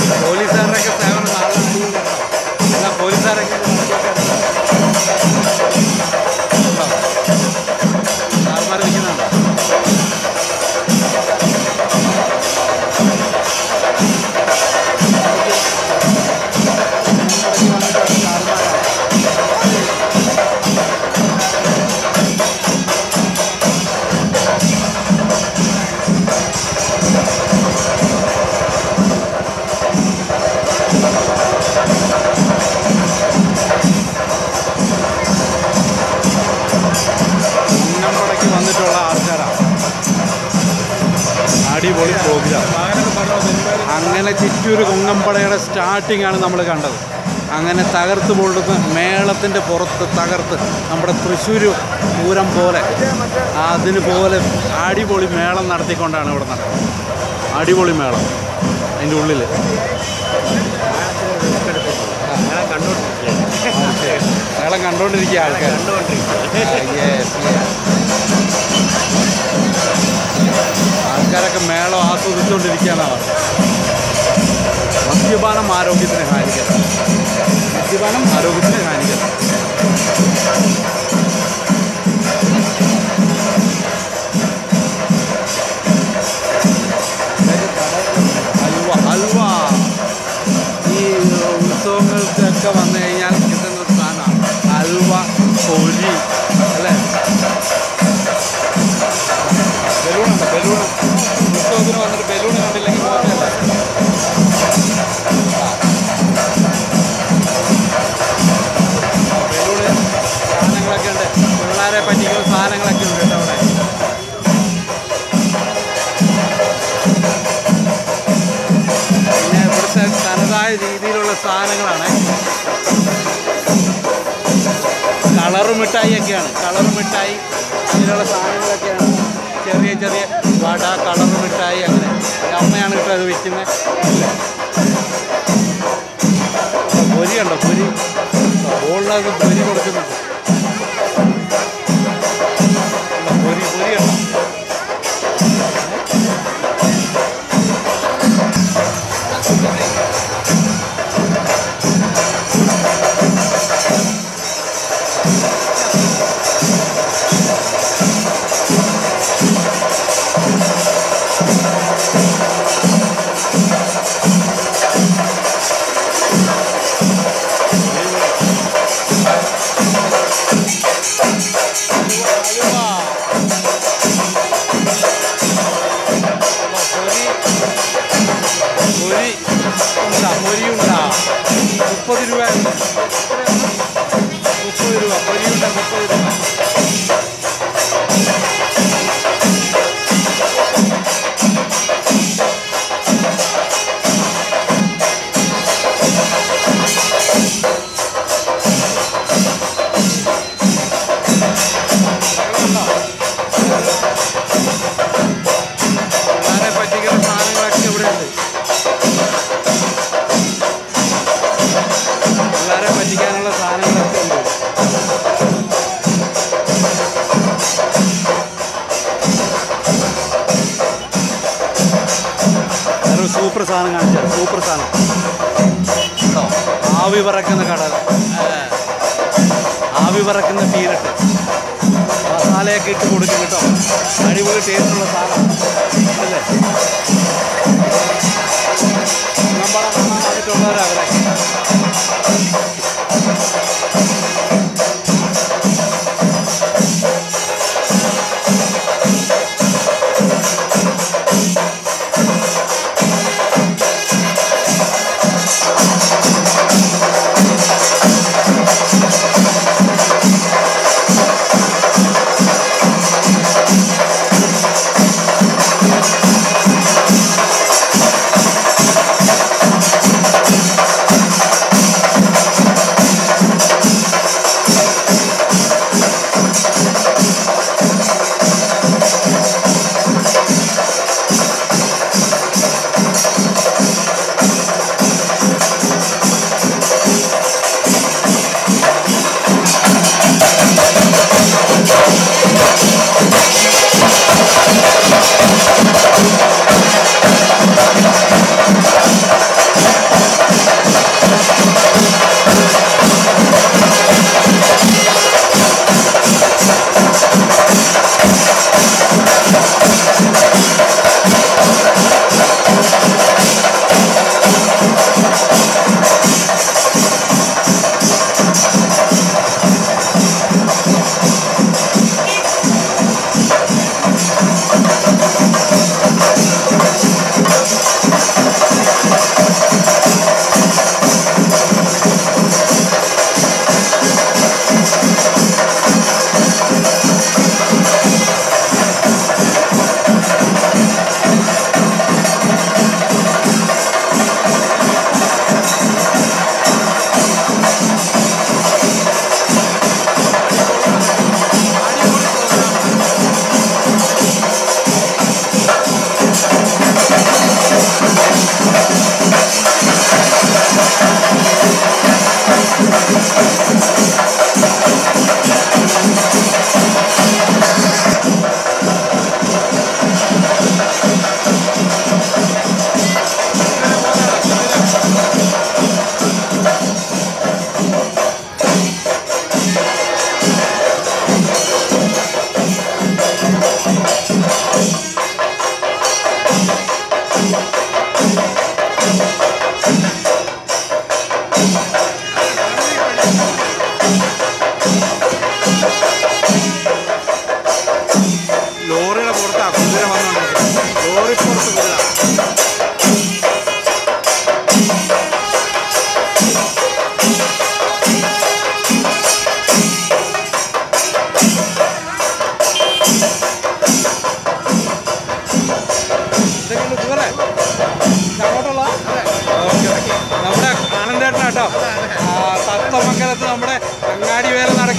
പോലീസുകാരുടെയൊക്കെ സേവനം നാളെ അല്ല പോലീസുകാരൊക്കെ സാർമാർ നിൽക്കുന്നുണ്ടോ കുന്നമ്പടയ്ക്ക് വന്നിട്ടുള്ള ആൾക്കാരാണ് അടിപൊളി പ്രോഗ്രാം അങ്ങനെ ചിറ്റൂർ കുന്നമ്പടയുടെ സ്റ്റാർട്ടിംഗ് ആണ് നമ്മൾ കണ്ടത് അങ്ങനെ തകർത്ത് പൊള്ളുന്ന മേളത്തിൻ്റെ പുറത്ത് തകർത്ത് നമ്മുടെ തൃശ്ശൂർ പൂരം പോലെ അതിന് പോലെ അടിപൊളി മേളം നടത്തിക്കൊണ്ടാണ് ഇവിടെ നടക്കുന്നത് അടിപൊളി മേളം അതിൻ്റെ ഉള്ളിൽ മേളം കണ്ടുകൊണ്ടിരിക്കുക ആൾക്കാർ Yes, yes. ആൾക്കാരൊക്കെ മേളം ആസ്വദിച്ചുകൊണ്ടിരിക്കുകയാണ് മദ്യപാനം ആരോഗ്യത്തിന് ഹാനികരം മദ്യപാനം ആരോഗ്യത്തിന് ഹാനികരം ഹൽവ ഹൽവ ഈ ഉത്സവങ്ങൾക്കൊക്കെ വന്നു കഴിഞ്ഞാൽ കിട്ടുന്ന ഒരു സാധനമാണ് ഹൽവ പൊരി അല്ലേ ബലൂണുണ്ട് ബലൂൺ ഉത്സവത്തിന് വന്നിട്ട് ബലൂൺ കണ്ടില്ലെങ്കിൽ പോകത്തില്ല ബലൂണ് സാധനങ്ങളൊക്കെ ഉണ്ട് പിള്ളേരെ പറ്റിക്കുന്ന സാധനങ്ങളൊക്കെ ഉണ്ട് കേട്ടോ അവിടെ പിന്നെ ഇവിടുത്തെ തനതായ രീതിയിലുള്ള സാധനങ്ങളാണ് കളർ മിഠായിയൊക്കെയാണ് കളർ മിഠായി അങ്ങനെയുള്ള സാധനങ്ങളൊക്കെയാണ് ചെറിയ ചെറിയ വട കളർ മിഠായി അങ്ങനെ എൻ്റെ അമ്മയാണ് കേട്ടോ അത് വിൽക്കുന്നത് പൊരി ഉണ്ടോ പൊരി ബോളിനകത്ത് പൊരി കൊടുക്കുന്നുണ്ട് ഉണ്ടോ? പൊരി പൊരി ഉണ്ടോ പൊരി ഉണ്ടാ പൊരി ഉണ്ടാ മുപ്പത് രൂപ മുപ്പത് രൂപ പൊരി ഉണ്ട മുപ്പത് രൂപ പിള്ളേരെ പറ്റിക്കുന്ന സാധനങ്ങളൊക്കെ ഇവിടെ ഉണ്ട് പിള്ളേരെ പറ്റിക്കാനുള്ള സാധനങ്ങളൊക്കെ ഉണ്ട് വേറൊരു സൂപ്പർ സാധനം കാണിച്ചാൽ സൂപ്പർ സാധനം കേട്ടോ ആവി പറക്കുന്ന കടൽ ഏ. ആവി പറക്കുന്ന പീരട്ട് മസാലയൊക്കെ ഇട്ട് കൊടുക്കും കേട്ടോ അടിപൊളി ടേസ്റ്റുള്ള സാധനം അല്ലേ നമ്മളെ കാണാൻ വന്നിട്ടുള്ളവരാ അവരൊക്കെ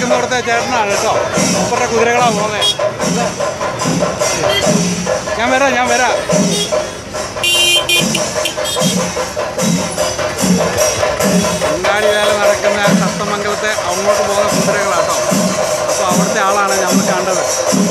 ഓടിക്കുന്നവിടുത്തെ ചേട്ടനാണ് കേട്ടോ മൂപ്പരുടെ കുതിരകളാണ് പോകുന്നത് ഞാൻ വരാം ഞാൻ വരാം അങ്ങാടി വേല നടക്കുന്ന സത്തമംഗലത്തെ അങ്ങോട്ട് പോകുന്ന കുതിരകളാട്ടോ അപ്പോൾ അവിടുത്തെ ആളാണ് നമ്മൾ കണ്ടത്